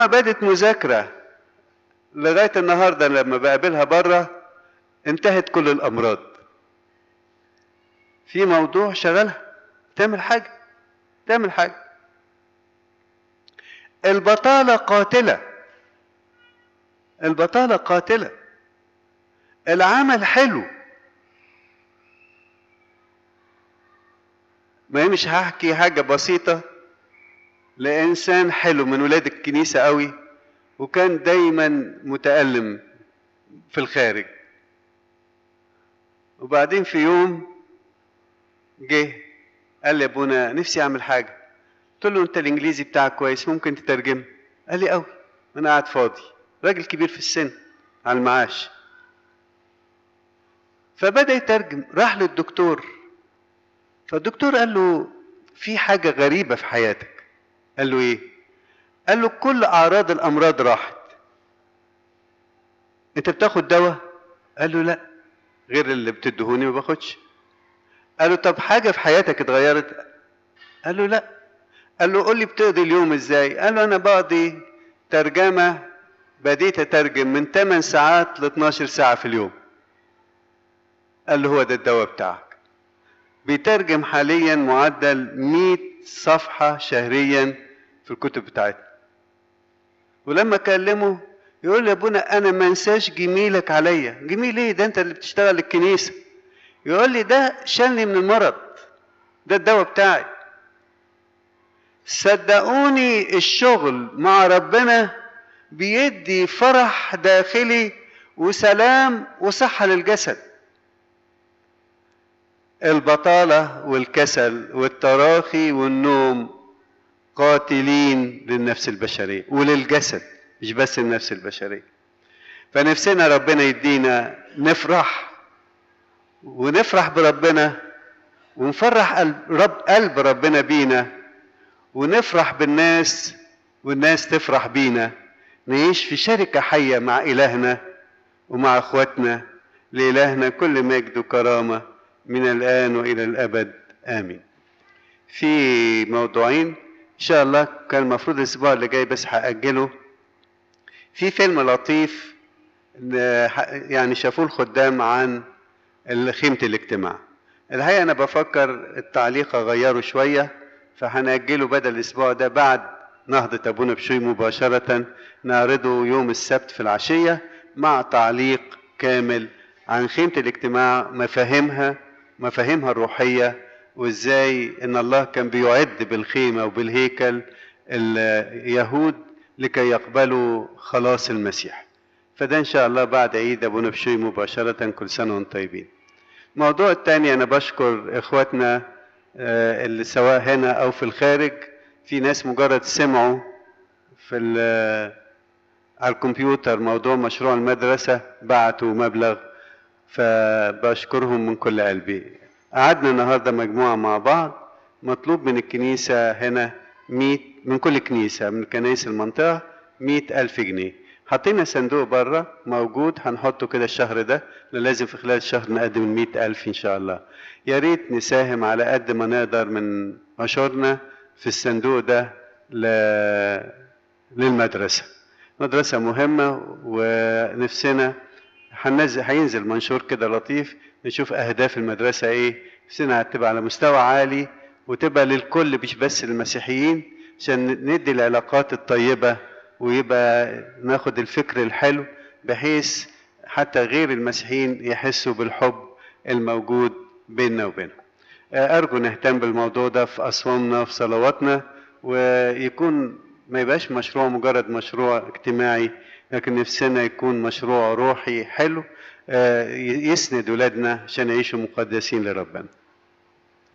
بدت مذاكرة لغاية النهاردة لما بقابلها بره انتهت كل الأمراض في موضوع شغلها تعمل حاجة تعمل حاجة البطالة قاتلة البطالة قاتلة العمل حلو ما هي مش هحكي حاجة بسيطة لإنسان حلو من ولاد الكنيسة قوي وكان دايما متألم في الخارج وبعدين في يوم جه قال لي يا ابونا نفسي اعمل حاجه قلت له انت الانجليزي بتاعك كويس ممكن تترجم قال لي قوي انا قاعد فاضي راجل كبير في السن على المعاش فبدا يترجم راح للدكتور فالدكتور قال له في حاجه غريبه في حياتك قال له ايه قال له كل اعراض الامراض راحت انت بتاخد دواء قال له لا غير اللي بتدهوني ما باخدش قال له طب حاجه في حياتك اتغيرت قال له لا قال له قول لي بتقضي اليوم ازاي قال له انا بقضي ترجمه بديت اترجم من 8 ساعات ل 12 ساعه في اليوم قال له هو ده الدواء بتاعك بيترجم حاليا معدل 100 صفحه شهريا في الكتب بتاعتنا ولما اكلمه يقول لي يا ابونا انا ما انساش جميلك عليا جميل ايه ده انت اللي بتشتغل الكنيسه يقول لي ده شالني من المرض ده الدواء بتاعي صدقوني الشغل مع ربنا بيدي فرح داخلي وسلام وصحة للجسد البطالة والكسل والتراخي والنوم قاتلين للنفس البشرية وللجسد مش بس النفس البشرية فنفسنا ربنا يدينا نفرح ونفرح بربنا ونفرح قلب, رب قلب ربنا بينا ونفرح بالناس والناس تفرح بينا نعيش في شركة حية مع إلهنا ومع إخواتنا لإلهنا كل مجد وكرامة من الآن وإلى الأبد آمين في موضوعين إن شاء الله كان المفروض الأسبوع اللي جاي بس هأجله في فيلم لطيف يعني شافوه الخدام عن خيمة الاجتماع الحقيقة أنا بفكر التعليق أغيره شوية فهنأجله بدل الأسبوع ده بعد نهضة أبونا بشوي مباشرة نعرضه يوم السبت في العشية مع تعليق كامل عن خيمة الاجتماع مفاهيمها مفاهيمها الروحية وإزاي إن الله كان بيعد بالخيمة وبالهيكل اليهود لكي يقبلوا خلاص المسيح فده إن شاء الله بعد عيد أبونا بشوي مباشرة كل سنة وانتم طيبين الموضوع الثاني أنا بشكر إخواتنا اللي سواء هنا أو في الخارج في ناس مجرد سمعوا في على الكمبيوتر موضوع مشروع المدرسة بعتوا مبلغ فبشكرهم من كل قلبي قعدنا النهاردة مجموعة مع بعض مطلوب من الكنيسة هنا 100 من كل كنيسة من كنايس المنطقة 100 ألف جنيه حطينا صندوق بره موجود هنحطه كده الشهر ده لازم في خلال الشهر نقدم المئة ألف إن شاء الله يا ريت نساهم على قد ما نقدر من عشورنا في الصندوق ده ل... للمدرسة مدرسة مهمة ونفسنا هننزل هينزل منشور كده لطيف نشوف أهداف المدرسة إيه نفسنا هتبقى على مستوى عالي وتبقى للكل مش بس للمسيحيين عشان ندي العلاقات الطيبة ويبقى ناخد الفكر الحلو بحيث حتى غير المسيحيين يحسوا بالحب الموجود بيننا وبينهم أرجو نهتم بالموضوع ده في أصوامنا في صلواتنا ويكون ما يبقاش مشروع مجرد مشروع اجتماعي لكن نفسنا يكون مشروع روحي حلو يسند ولادنا عشان يعيشوا مقدسين لربنا